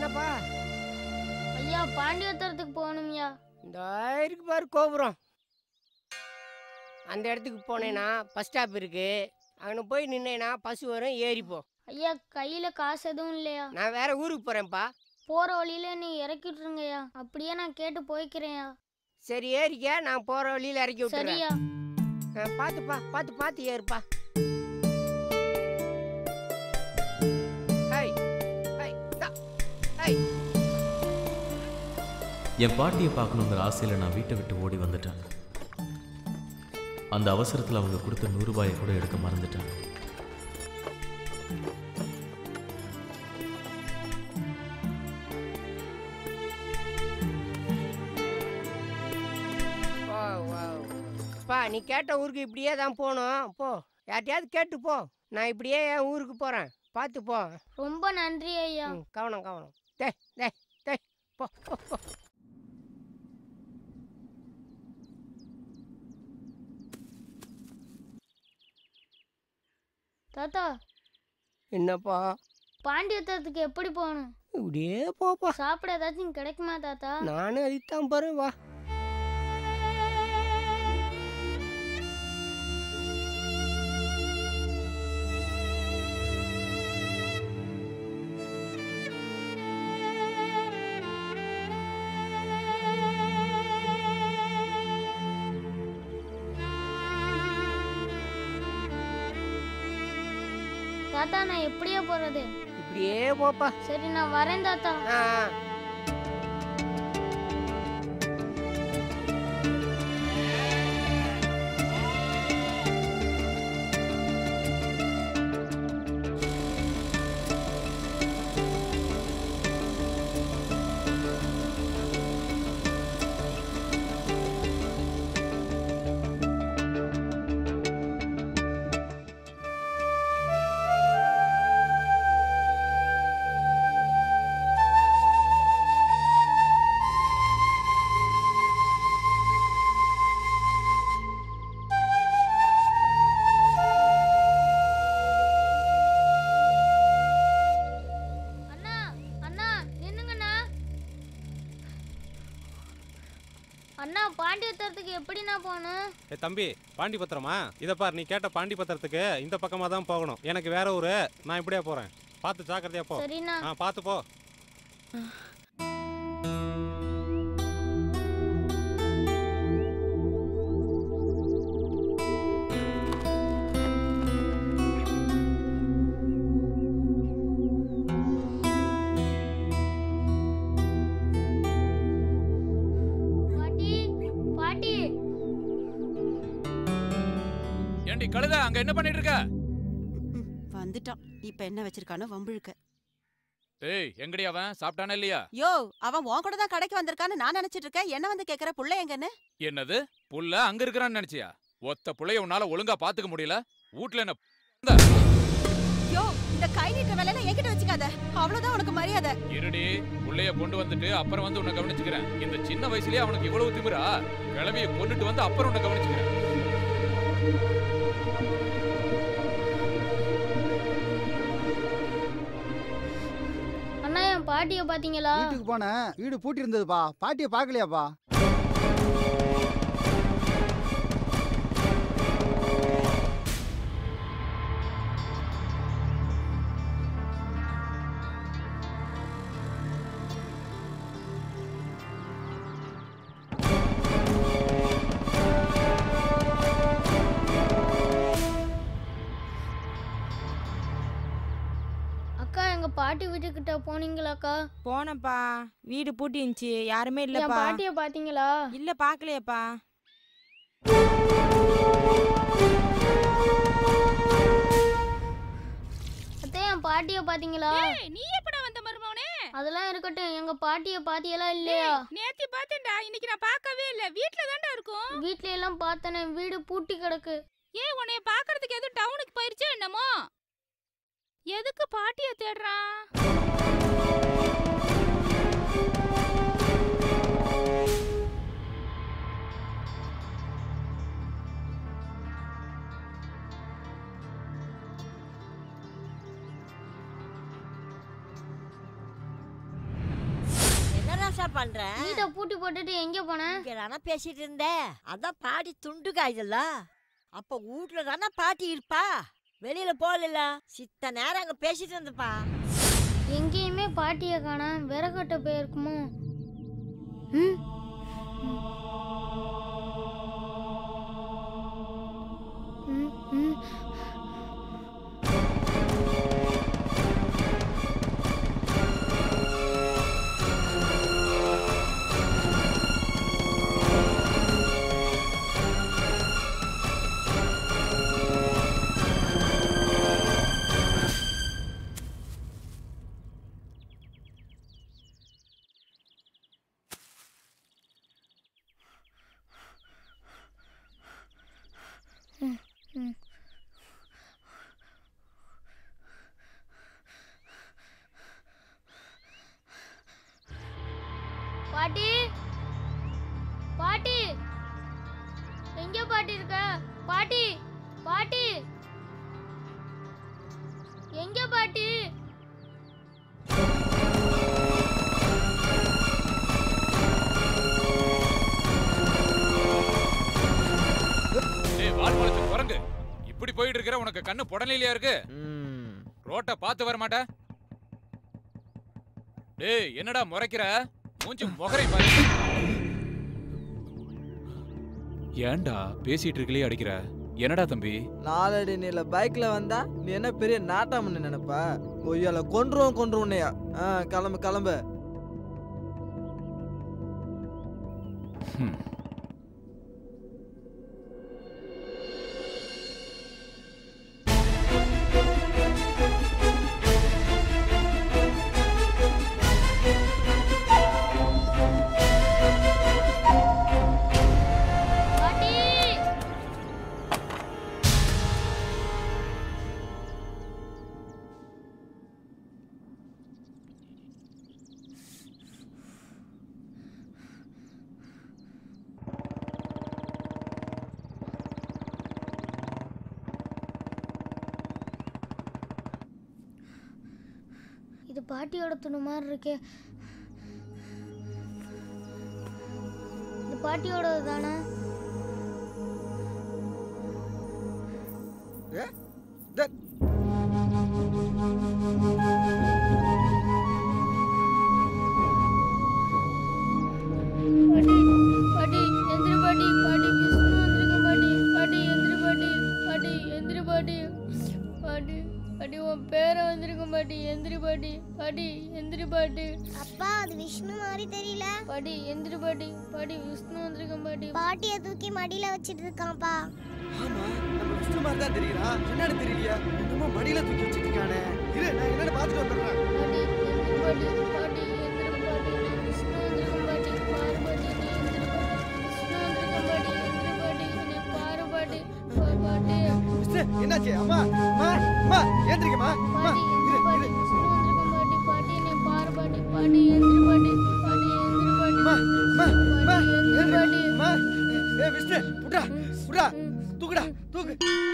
என்னப்பா ஐயா பாண்டியத்தரத்துக்கு போகணும்யா இந்த இருக்கு பாரு கோபுரம் அந்த இடத்துக்கு போனேன்னா பஸ் ஸ்டாப் இருக்கு அங்கே போய் நின்னேன்னா பஸ் வரும் ஏறிப்போ ஐயா கையில காசு எதுவும் இல்லையா நான் வேற ஊருக்கு போறேன்ப்பா போற வழியில நீ இறக்கி விட்டுருங்கய்யா அப்படியே நான் கேட்டு போய்க்கிறேன்யா சரி ஏறிக்க நான் போற வழியில இறக்கி விட்டுறேன் சரியா ஆ, பாத்துப்பா பார்த்து பார்த்து ஏறுப்பா ஹை ஹை தா ஹை என் பாட்டியை பார்க்கணுங்கிற ஆசையில் நான் வீட்டை விட்டு ஓடி வந்துட்டேன் அந்த அவசரத்தில் அவங்க கொடுத்த நூறு ரூபாயை கூட எடுக்க மறந்துட்டேன் ஓ ஓ பா நீ கேட்ட ஊருக்கு இப்படியே தான் போகணும் போ யார்ட்டையாவது கேட்டு போ நான் இப்படியே என் ஊருக்கு போகிறேன் பார்த்து போ ரொம்ப நன்றி ஐயா ம் கவனம் கவனம் டே டே டே போ போ போ தாத்தா என்னப்பா பாண்டியத்தரத்துக்கு எப்படி போகணும் இப்படியே போப்பா சாப்பிட ஏதாச்சும் கிடைக்குமா தாத்தா நானும் அதுக்கு தான் போகிறேன் வா தாத்தா நான் எப்படியா போறது இப்படியே போப்பா சரி நான் வரேன் தாத்தா ஆ ஆ. அண்ணா அண்ணா நின்னுங்கண்ணா அண்ணா பாண்டியத்தரத்துக்கு எப்படிண்ணா போகணும் ஏ தம்பி பாண்டி பத்திரமா இதை பார் நீ கேட்ட பாண்டி பத்திரத்துக்கு இந்த பக்கமாக தான் போகணும் எனக்கு வேற ஊரு நான் இப்படியே போகிறேன் பார்த்து ஜாக்கிரதையா போ சரிண்ணா ஆ பார்த்து போ பாட்டி பாட்டி ஏண்டி கழுத அங்க என்ன பண்ணிட்டு இருக்க வந்துட்டான் இப்ப என்ன வச்சிருக்கானோ வம்பிழுக்க ஏய் எங்கடி அவன் சாப்பிட்டானா இல்லையா யோ அவன் உன் கூட தான் கடைக்கு வந்திருக்கான்னு நான் நினைச்சிட்டு இருக்கேன் என்ன வந்து கேக்குற புள்ள எங்கன்னு என்னது புள்ள அங்க இருக்கிறான்னு நினைச்சியா ஒத்த புள்ளைய உன்னால ஒழுங்கா பாத்துக்க முடியல வீட்ல என்ன யோ இந்த கை நீட்ட வேலையில என்கிட்ட வச்சுக்காத அவ்வளவுதான் உனக்கு மரியாதை இருடி புள்ளைய கொண்டு வந்துட்டு அப்புறம் வந்து உன்னை கவனிச்சுக்கிறேன் இந்த சின்ன வயசுலயே அவனுக்கு இவ்வளவு திமிரா கிளவிய கொண்டுட்டு வந்து அப்புறம் உன்னை கவனிச்சுக்கிறேன் அண்ணா என் பாட்டியை பாத்தீங்களா வீட்டுக்கு போனேன் வீடு பூட்டி இருந்ததுப்பா பாட்டியை பார்க்கலையாப்பா அக்கா எங்க பாட்டி வீட்டுக்கிட்ட போனீங்களாக்கா போனப்பா வீடு பூட்டி இருந்துச்சு யாருமே என் இல்லப்பா பாட்டியை பாத்தீங்களா இல்ல பாக்கலையப்பா அத்தை என் பாட்டியை பாத்தீங்களா நீ எப்படா வந்த மருமவனே அதெல்லாம் இருக்கட்டும் எங்க பாட்டியை பாத்தியெல்லாம் இல்லையா நேத்தி பார்த்தேன்டா இன்னைக்கு நான் பார்க்கவே இல்ல வீட்ல தான்டா இருக்கும் வீட்ல எல்லாம் பார்த்தனே வீடு பூட்டி கிடக்கு ஏன் உன்னைய பார்க்கறதுக்கு எதுவும் டவுனுக்கு போயிருச்சோ என்னமோ எதுக்கு பாட்டிய தேடுறான் என்னசா பண்ற வீட்டை பூட்டி போட்டுட்டு எங்க போன இங்க தானே பேசிட்டு இருந்தேன் அதான் பாட்டி துண்டு காயுதுல்ல அப்ப வீட்டுல தானே பாட்டி இருப்பா வெளியில போகல சித்த நேரம் அங்க பேசிட்டு இருந்தப்பா எங்கேயுமே பாட்டியை காணா விறகட்ட போயிருக்குமோ ம் ம், ம். ம். பாட்டி பாட்டி எங்க பாட்டி இருக்க பாட்டி பாட்டி எங்க பாட்டி டேய் வால் முளைச்ச குரங்கு இப்படி போயிட்டு இருக்கிற உனக்கு கண்ணு புடலையிலயா இருக்கு ரோட்ட பார்த்து வர மாட்ட டேய் என்னடா முறைக்கிற மூஞ்சி முகரை பாரு ஏன்டா பேசிட்டு இருக்கலையே அடிக்கிற என்னடா தம்பி நாலடி நீல பைக்ல வந்தா நீ என்ன பெரிய நாட்டாமன்னு நினைப்பா கொய்யால கொன்றுவோம் கொன்றுவோன்னையா ஆ கிளம்பு கிளம்பு ஹம். பாட்டி இது பாட்டியோட துணி மாதிரி இருக்கே இது பாட்டியோடது தானே ஏ டே- பாட்டி பாட்டி எந்திரி பாட்டி பாட்டி விஷ்ணு வந்திருக்க பாட்டி பாட்டி எந்திரி பாட்டி பாட்டி எந்திரி பாட்டி பாட்டி பாட்டி உன் பேரை வந்திருக்கும் பாட்டி எந்திரி பாட்டி பாட்டி எந்திரி பாட்டி அப்பா அது விஷ்ணு மாதிரி தெரியல பாட்டி எந்திரி பாட்டி பாட்டி விஷ்ணு வந்திருக்கும் பாட்டி பாட்டிய தூக்கி மடியில வச்சிட்டு இருக்கான்ப்பா ஆமா நம்ம விஷ்ணு மாதிரி தான் தெரியுறா என்னன்னு தெரியலையா என்னமோ மடியில தூக்கி வச்சிட்டு இருக்கானே இரு நான் என்னன்னு பார்த்துட்டு வந்துடுறேன் பாட்டி எந்திரி பாட்டி பாட்டி எந்திரி பாட்டி விஷ்ணு வந்திருக்கும் பாட்டி பாரு பாட்டி நீ எந்திரி பாட்டி விஷ்ணு வந்திருக்கும் பாட்டி எந்திரி பாட்டி நீ பாரு பாட்டி பா- பாட்டி விஷ்ணு, என்னாச்சு அம்மா அம்மா அம்மா ஏந்திரிக்கம்மா அம்மா பாட்டி இரு எந்திரி பாட்டி இரு விஷ்ணு வந்திருக்கும் பாட்டி பாட்டி நீ பாரு பாட்டி பாட்டி எந்திரி பாட்டி பாட்டி எந்திரி பாட்டி அம்மா அம்மா அம்மா பாட்டி எந்திரி ஏந்திரி பாட்டி அம்மா ஏ விஷ்ணு புடா புடா தூக்குடா தூக்கு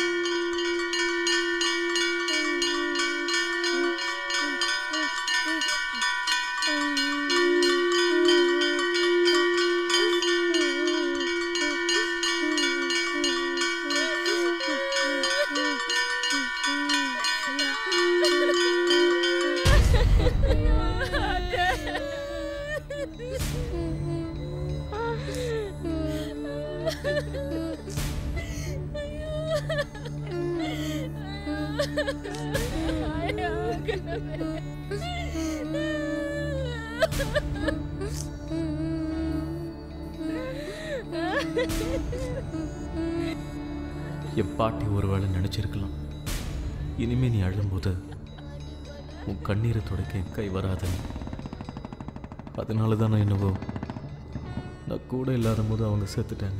என் பாட்டி ஒருவேளை நினச்சிருக்கலாம் இனிமே நீ அழும்போது உன் கண்ணீரை துடைக்க என் கை வராதுன்னு அதனால தான் நான் என்னவோ நான் கூட இல்லாத போது அவங்க செத்துட்டாங்க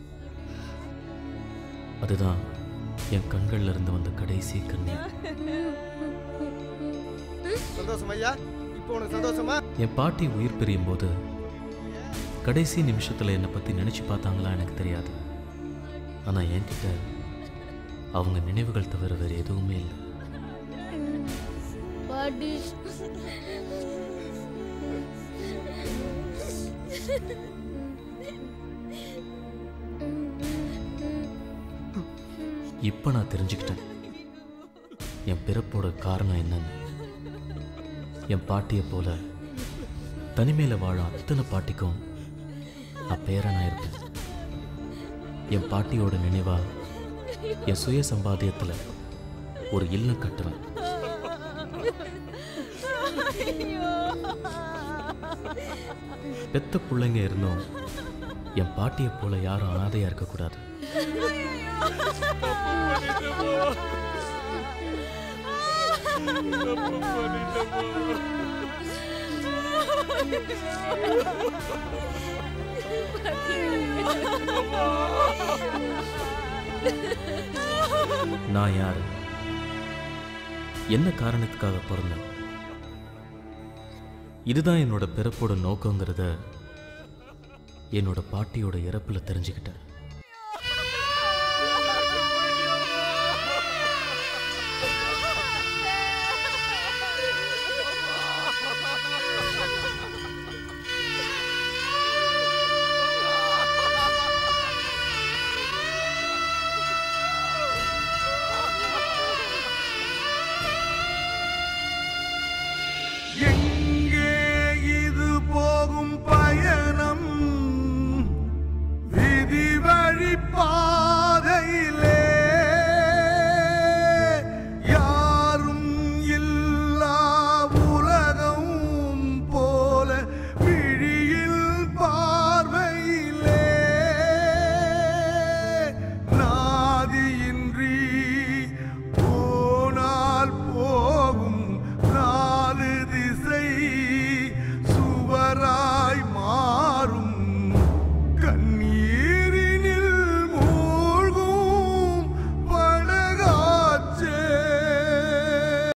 அதுதான் என் கண்கள்ல இருந்து வந்த கடைசி கண்ணீர் சந்தோஷம் ஐயா இப்போ உனக்கு சந்தோஷமா என் பாட்டி உயிர் பிரியும் போது கடைசி நிமிஷத்தில் என்னை பற்றி நினச்சி பார்த்தாங்களா எனக்கு தெரியாது ஆனால் என்கிட்ட அவங்க நினைவுகள் தவிர வேறு எதுவுமே இல்லை பாட்டி இப்போ நான் தெரிஞ்சுக்கிட்டேன் என் பிறப்போட காரணம் என்னன்னு என் பாட்டியை போல தனிமையில் வாழ அத்தனை பாட்டிக்கும் நான் பேரனா இருப்பேன் என் பாட்டியோட நினைவா என் சுய சம்பாத்தியத்தில் ஒரு இல்லம் கட்டுவேன் பெத்த பிள்ளைங்க இருந்தும் என் பாட்டியை போல யாரும் அனாதையா இருக்கக்கூடாது நான் யாரு என்ன காரணத்துக்காக பிறந்தேன் இதுதான் என்னோட பிறப்போட நோக்கங்கிறத என்னோட பாட்டியோட இறப்புல தெரிஞ்சுக்கிட்டேன் என்